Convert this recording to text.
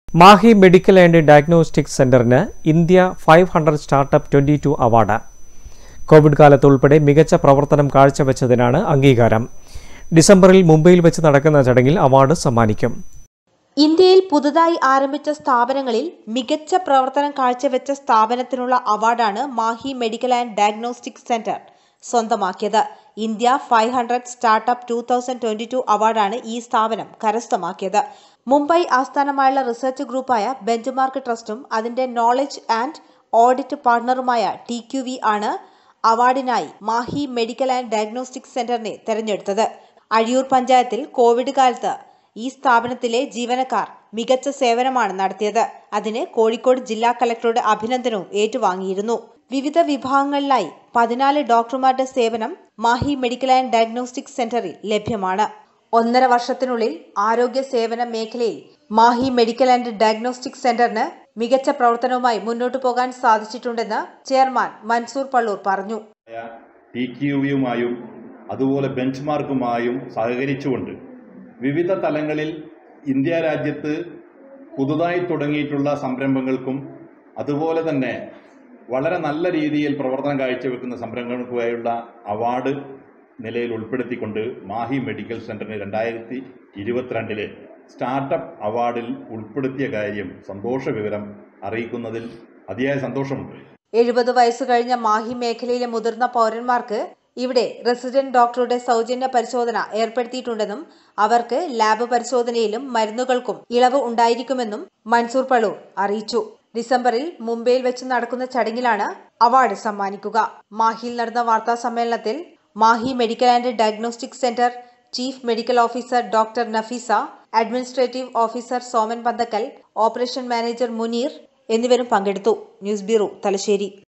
Mahe medical and diagnostic സെന്ററിന് India five hundred startup twenty two award covid കാലത്ത് ഉൾപ്പെടെ മികച്ച പ്രവർത്തനം കാഴ്ചവെച്ചതിനാണ് അംഗീകാരം ഡിസംബറിൽ മുംബൈയിൽ വെച്ച് നടക്കുന്ന ചടങ്ങിൽ അവാർഡ് സമ്മാനിക്കും ഇന്ത്യയിൽ പുതുതായി ആരംഭിച്ച സ്ഥാപനങ്ങളിൽ മികച്ച പ്രവർത്തനം കാഴ്ചവെച്ച സ്ഥാപനത്തിനുള്ള അവാർഡാണ് Mahe medical and diagnostic centre സ്വന്തമാക്കിയത് India five hundred startup two thousand twenty two അവാർഡാണ് ഈ സ്ഥാപനം കരസ്ഥമാക്കിയത് മുംബൈ ആസ്ഥാനമായുള്ള റിസർച്ച് ഗ്രൂപ്പായ ബെഞ്ച്മാർക്ക് ട്രസ്റ്റും അതിന്റെ നോളജ് ആൻഡ് ഓഡിറ്റ് പാർട്ണറുമായ ടി ക്യു വി ആണ് അവാർഡിനായി മാഹി മെഡിക്കൽ ആൻഡ് ഡയഗ്നോസ്റ്റിക് സെന്ററിനെ തെരഞ്ഞെടുത്തത് അഴിയൂർ പഞ്ചായത്തിൽ കോവിഡ് കാലത്ത് ഈ സ്ഥാപനത്തിലെ ജീവനക്കാർ മികച്ച സേവനമാണ് നടത്തിയത് അതിന് കോഴിക്കോട് ജില്ലാ കലക്ടറുടെ അഭിനന്ദനവും ഏറ്റുവാങ്ങിയിരുന്നു വിവിധ വിഭാഗങ്ങളിലായി പതിനാല് ഡോക്ടർമാരുടെ സേവനം മാഹി മെഡിക്കൽ ആൻഡ് ഡയഗ്നോസ്റ്റിക് സെന്ററിൽ ലഭ്യമാണ് ഒന്നര വർഷത്തിനുള്ളിൽ ആരോഗ്യ സേവന മേഖലയിൽ മാഹി മെഡിക്കൽ ആൻഡ് ഡയഗ്നോസ്റ്റിക് സെന്ററിന് മികച്ച പ്രവർത്തനവുമായി മുന്നോട്ടു പോകാൻ സാധിച്ചിട്ടുണ്ടെന്ന് ചെയർമാൻ മൻസൂർ പള്ളൂർ പറഞ്ഞു ടി ക്യുയുമായും അതുപോലെ ബെഞ്ച് മാർക്കുമായും സഹകരിച്ചുകൊണ്ട് വിവിധ തലങ്ങളിൽ ഇന്ത്യ രാജ്യത്ത് പുതുതായി തുടങ്ങിയിട്ടുള്ള സംരംഭങ്ങൾക്കും അതുപോലെ തന്നെ വളരെ നല്ല രീതിയിൽ പ്രവർത്തനം കാഴ്ചവെക്കുന്ന സംരംഭങ്ങൾക്കുമായുള്ള അവാർഡ് നിലയിൽ ഉൾപ്പെടുത്തിക്കൊണ്ട് മാഹി മെഡിക്കൽ സെന്ററിന് രണ്ടായിരത്തി ഇരുപത്തിരണ്ടിലെ സ്റ്റാർട്ടപ്പ് അവാർഡിൽ ഉൾപ്പെടുത്തിയ കാര്യം സന്തോഷ വിവരം അറിയിക്കുന്നതിൽ അതിയായ സന്തോഷമുണ്ട് എഴുപത് വയസ്സ് കഴിഞ്ഞ മാഹി മേഖലയിലെ മുതിർന്ന പൗരന്മാർക്ക് ഇവിടെ റെസിഡന്റ് ഡോക്ടറുടെ സൗജന്യ പരിശോധന ഏർപ്പെടുത്തിയിട്ടുണ്ടെന്നും അവർക്ക് ലാബ് പരിശോധനയിലും മരുന്നുകൾക്കും ഇളവ് ഉണ്ടായിരിക്കുമെന്നും മൻസൂർ പള്ളൂർ അറിയിച്ചു ഡിസംബറിൽ മുംബൈയിൽ വെച്ച് നടക്കുന്ന ചടങ്ങിലാണ് അവാർഡ് സമ്മാനിക്കുക മാഹിയിൽ നടന്ന വാർത്താ സമ്മേളനത്തിൽ Mahe medical and diagnostic centre chief medical officer doctor Nafeesa administrative officer Soman Panthakkal operation manager Muneer എന്നിവരും പങ്കെടുത്തു ന്യൂസ് ബ്യൂറോ തലശ്ശേരി